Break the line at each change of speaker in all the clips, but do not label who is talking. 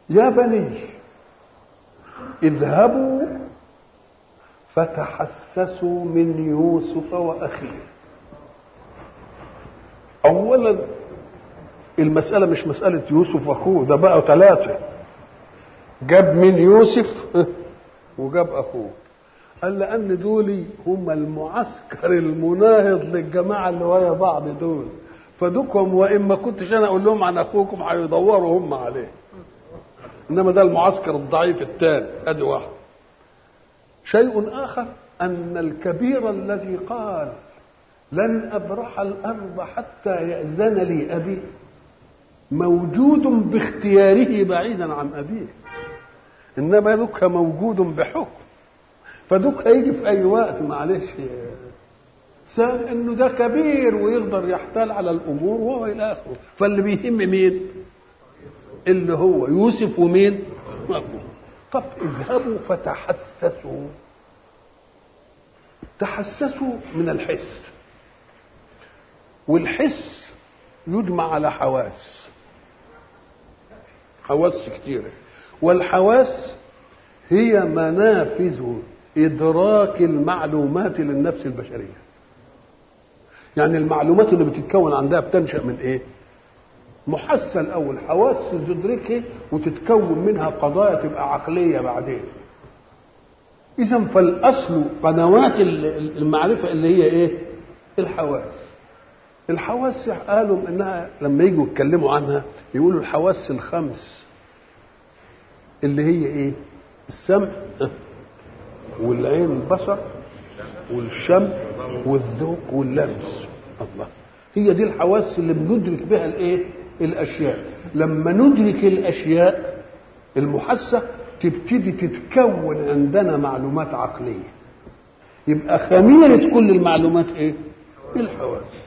يا بني اذهبوا فتحسسوا من يوسف واخيه اولا المساله مش مساله يوسف واخوه ده بقى ثلاثه جاب من يوسف وجاب اخوه قال لان دول هم المعسكر المناهض للجماعه اللي ويا بعض دول فدوكم وان ما كنتش انا اقول لهم عن اخوكم هيدوروا هم عليه انما ده المعسكر الضعيف الثاني ادي واحد شيء اخر ان الكبير الذي قال لن ابرح الارض حتى ياذن لي ابي موجود باختياره بعيدا عن ابيه انما دوك موجود بحكم فدوك هيجي في اي وقت معلش ثاني انه ده كبير ويقدر يحتال على الامور وهو الى اخره فاللي بيهم مين اللي هو يوسف ومين أبوه. طب اذهبوا فتحسسوا تحسسوا من الحس والحس يجمع على حواس حواس كتيره والحواس هي منافذ ادراك المعلومات للنفس البشريه يعني المعلومات اللي بتتكون عندها بتنشا من ايه محسن الاول حواس تدركها وتتكون منها قضايا تبقى عقليه بعدين اذا فالاصل قنوات المعرفه اللي هي ايه الحواس الحواس قالوا انها لما يجوا يتكلموا عنها يقولوا الحواس الخمس اللي هي ايه السمع والعين البصر والشم والذوق واللمس الله هي دي الحواس اللي بندرك بها الايه الاشياء لما ندرك الاشياء المحسه تبتدي تتكون عندنا معلومات عقليه يبقى خميره كل المعلومات ايه الحواس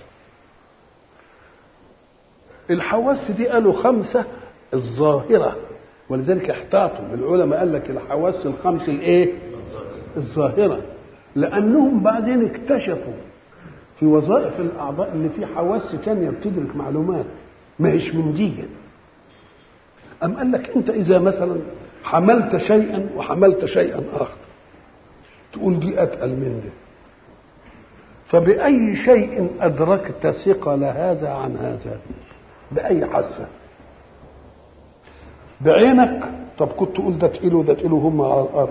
الحواس دي قالوا خمسه الظاهره ولذلك احتاطوا العلماء قال لك الحواس الخمس الايه الظاهره لانهم بعدين اكتشفوا في وظائف الاعضاء ان في حواس تانية بتدرك معلومات ما هيش من دي ام قال لك انت اذا مثلا حملت شيئا وحملت شيئا اخر تقول دي اتقل من دي فبأي شيء أدركت ثقل هذا عن هذا بأي حاسة بعينك طب كنت تقول ده تقيل وده تقيل وهم على الأرض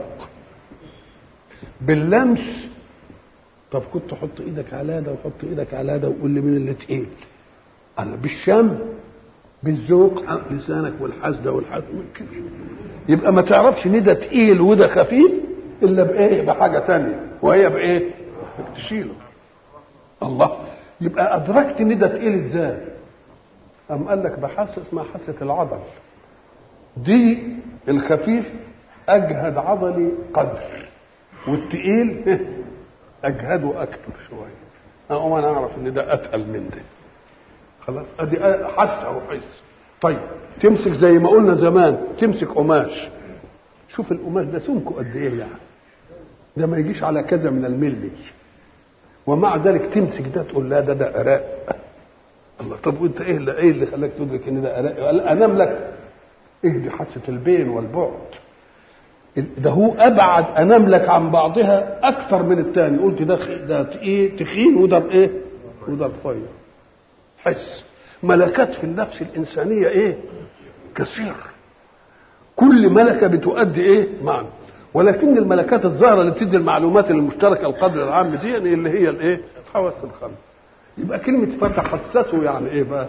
باللمس طب كنت تحط ايدك على ده وحط ايدك على ده وقول لي مين اللي تقيل قال بالشم بالذوق لسانك والحسده والحسد يبقى ما تعرفش ان ده تقيل وده خفيف الا بايه بحاجه تانية وهي بايه تشيله الله يبقى ادركت ان ده تقيل ازاي ام قال لك بحاسه اسمها حاسه العضل دي الخفيف اجهد عضلي قدر والتقيل اجهده اكتر شويه اقوم انا اعرف ان ده اتقل من ده خلاص ادي حاسه وحس طيب تمسك زي ما قلنا زمان تمسك قماش شوف القماش ده سمكه قد ايه يعني ده ما يجيش على كذا من الملي ومع ذلك تمسك ده تقول لا ده ده اراء الله طب وانت ايه اللي ايه اللي خلاك تدرك ان ده اراء قال انام لك اهدي حاسه البين والبعد ده هو ابعد انام لك عن بعضها اكثر من الثاني قلت ده ده ايه تخين وده ايه وده رفيع حس ملكات في النفس الانسانيه ايه كثير كل ملكه بتؤدي ايه معنى ولكن الملكات الظاهره اللي بتدي المعلومات المشتركه القدر العام دي يعني اللي هي الايه الحواس الخمس يبقى كلمه فتحسسوا يعني ايه بقى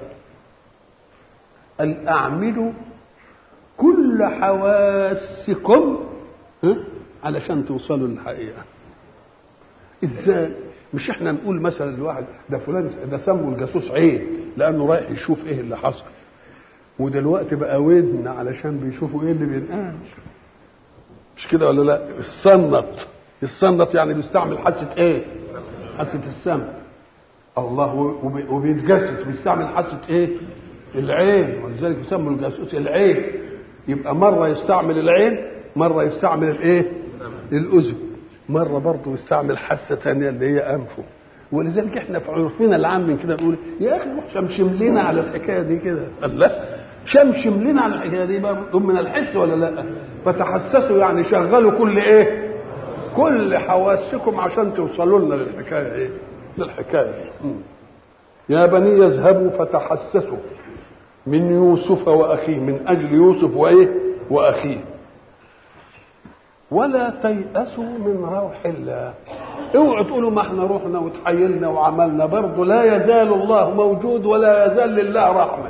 ان اعملوا كل حواسكم علشان توصلوا للحقيقه ازاي مش احنا نقول مثلا لواحد ده فلان ده سموا الجاسوس عين لانه رايح يشوف ايه اللي حصل ودلوقتي بقى ودن علشان بيشوفوا ايه اللي بينقال مش كده ولا لا الصنط الصنط يعني بيستعمل حاسه ايه حاسه السمع الله وبيتجسس بيستعمل حاسه ايه العين ولذلك يسموا الجاسوس العين يبقى مره يستعمل العين مره يستعمل الايه الاذن مره برضه يستعمل حاسه ثانيه اللي هي انفه ولذلك احنا في عرفنا العام من كده نقول يا اخي روح شمشم لنا على الحكايه دي كده قال لا شمشم لنا على الحكايه دي بقى من الحس ولا لا فتحسسوا يعني شغلوا كل ايه كل حواسكم عشان توصلوا لنا للحكايه ايه للحكايه دي يا بني يذهبوا فتحسسوا من يوسف واخيه من اجل يوسف وايه واخيه ولا تيأسوا من روح الله اوعوا تقولوا ما احنا رحنا وتحيلنا وعملنا برضه لا يزال الله موجود ولا يزال لله رحمه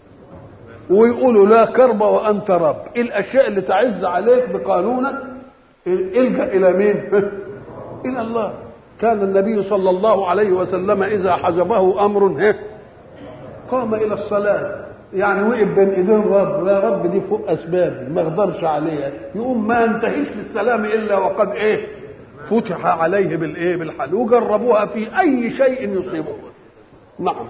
ويقولوا لا كرب وانت رب ايه الاشياء اللي تعز عليك بقانونك الجا الى مين الى الله كان النبي صلى الله عليه وسلم اذا حجبه امر قام الى الصلاه يعني وقف بين ايدين رب لا رب دي فوق اسبابي ما اقدرش عليها يقوم ما ينتهيش بالسلام الا وقد ايه فتح عليه بالايه بالحل وجربوها في اي شيء يصيبه نعم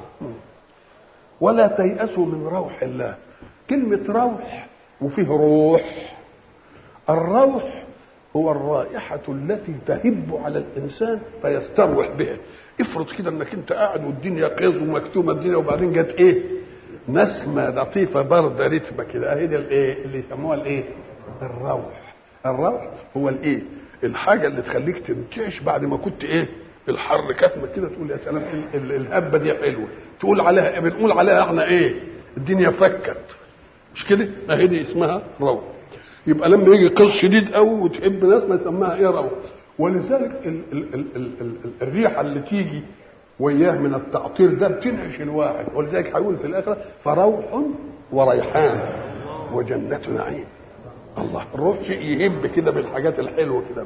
ولا تيأسوا من روح الله كلمة روح وفيه روح الروح هو الرائحة التي تهب على الإنسان فيستروح بها افرض كده انك انت قاعد والدنيا قيظ ومكتومه الدنيا وبعدين جت ايه نسمه لطيفه بارده رتبه كده اهي دي الايه اللي يسموها الايه الروح الروح هو الايه الحاجه اللي تخليك تنتعش بعد ما كنت ايه الحر كتمه كده تقول يا سلام الهبه دي حلوه تقول عليها بنقول عليها احنا ايه الدنيا فكت مش كده اهي دي اسمها روح يبقى لما يجي قيظ شديد قوي وتحب ناس ما يسماها ايه روح ولذلك ال ال ال ال ال ال الريحه اللي تيجي وياه من التعطير ده بتنعش الواحد ولذلك هيقول في الاخره فروح وريحان وجنة نعيم الله الروح شيء يهب كده بالحاجات الحلوه كده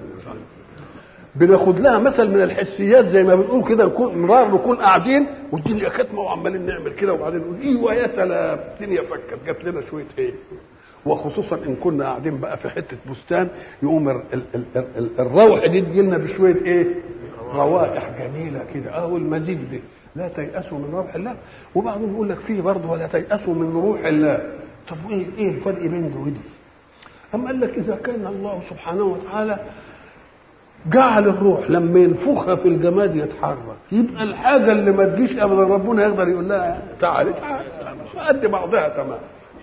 بناخد لها مثل من الحسيات زي ما بنقول كده نكون مرار نكون قاعدين والدنيا كاتمه وعمالين نعمل كده وبعدين نقول ايوه يا سلام الدنيا فكت جات لنا شويه ايه وخصوصا ان كنا قاعدين بقى في حته بستان يقوم ال ال ال ال الروح دي تجي لنا بشويه ايه روائح جميله كده اه والمزيج دي لا تيأسوا من روح الله وبعضهم يقول لك فيه برضه ولا تيأسوا من روح الله طب ايه ايه الفرق بين دي ودي؟ أم قال لك إذا كان الله سبحانه وتعالى جعل الروح لما ينفخها في الجماد يتحرك يبقى الحاجة اللي ما تجيش أبدا ربنا يقدر يقول لها تعالي تعالي قد بعضها تمام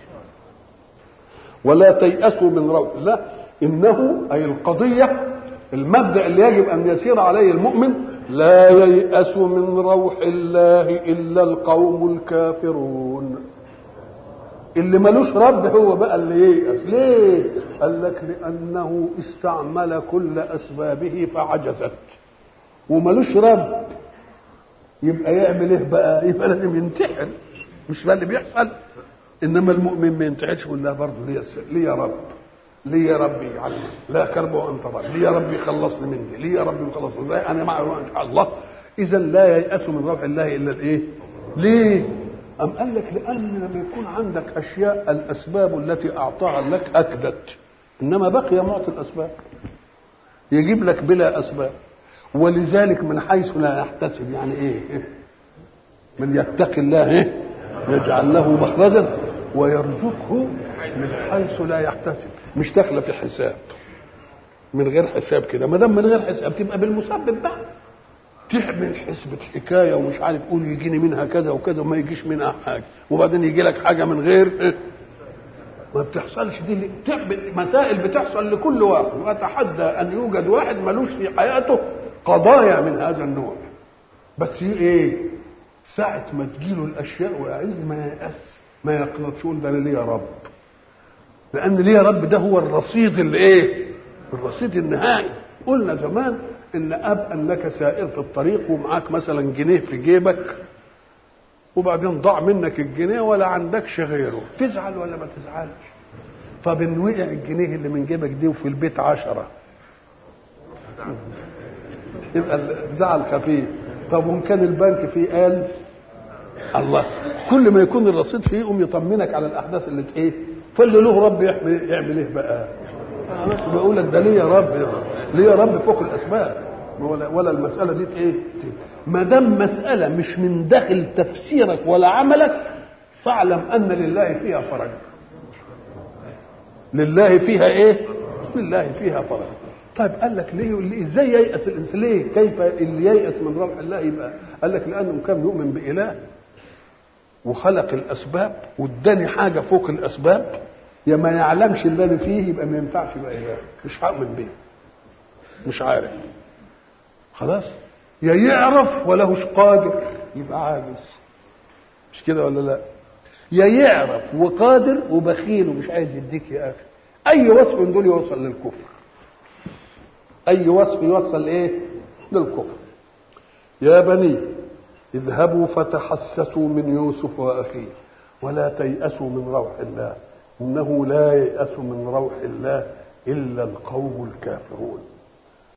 ولا تيأسوا من روح الله إنه أي القضية المبدأ اللي يجب أن يسير عليه المؤمن لا ييأس من روح الله إلا القوم الكافرون اللي ملوش رب هو بقى اللي ييأس ليه قال لك لأنه استعمل كل أسبابه فعجزت وملوش رب يبقى يعمل ايه بقى يبقى لازم ينتحر مش ده اللي بيحصل انما المؤمن ما ينتحرش يقول لا برضه ليا ليا رب ليا ربي يعلم لا كرب وانت رب ليا ربي يخلصني من دي ليا ربي يخلصني ازاي انا معه ان شاء الله اذا لا ييأس من روح الله الا الايه ليه أم قال لك لأن لما يكون عندك أشياء الأسباب التي أعطاها لك أكدت إنما بقي معطي الأسباب يجيب لك بلا أسباب ولذلك من حيث لا يحتسب يعني إيه من يتقي الله إيه؟ يجعل له مخرجا ويرزقه من حيث لا يحتسب مش داخله في حساب من غير حساب كده ما دام من غير حساب تبقى بالمسبب بقى تعمل حسبة حكاية ومش عارف قول يجيني منها كذا وكذا وما يجيش منها حاجة وبعدين يجي لك حاجة من غير ما بتحصلش دي تعمل مسائل بتحصل لكل واحد وأتحدى أن يوجد واحد ملوش في حياته قضايا من هذا النوع بس ايه ساعة ما تجيله الأشياء ويعز ما يأس ما يقنطش يقول ده أنا ليا رب لأن ليا رب ده هو الرصيد اللي إيه؟ الرصيد النهائي قلنا زمان ان اب انك سائر في الطريق ومعاك مثلا جنيه في جيبك وبعدين ضاع منك الجنيه ولا عندكش غيره تزعل ولا ما تزعلش طب ان وقع الجنيه اللي من جيبك دي وفي البيت عشرة يبقى الزعل خفيف طب وان كان البنك فيه ألف الله كل ما يكون الرصيد فيه يقوم يطمنك على الاحداث اللي ايه فاللي له رب يعمل يعمل ايه بقى انا بقول لك ده ليه رب ليه رب فوق الاسباب ولا, ولا المساله دي ايه ما دام مساله مش من داخل تفسيرك ولا عملك فاعلم ان لله فيها فرج لله فيها ايه لله فيها فرج طيب قال لك ليه ازاي ييأس الانسان ليه؟ كيف اللي ييأس من روح الله يبقى؟ قال لك لانه كان يؤمن بإله وخلق الاسباب واداني حاجه فوق الاسباب يا ما يعلمش الذي فيه يبقى ما ينفعش يبقى اله مش هؤمن بيه مش عارف خلاص يا يعرف ولهش قادر يبقى عاجز مش كده ولا لا يا يعرف وقادر وبخيل ومش عايز يديك يا اخي اي وصف من دول يوصل للكفر اي وصف يوصل ايه للكفر يا بني اذهبوا فتحسسوا من يوسف واخيه ولا تيأسوا من روح الله انه لا ييأس من روح الله الا القوم الكافرون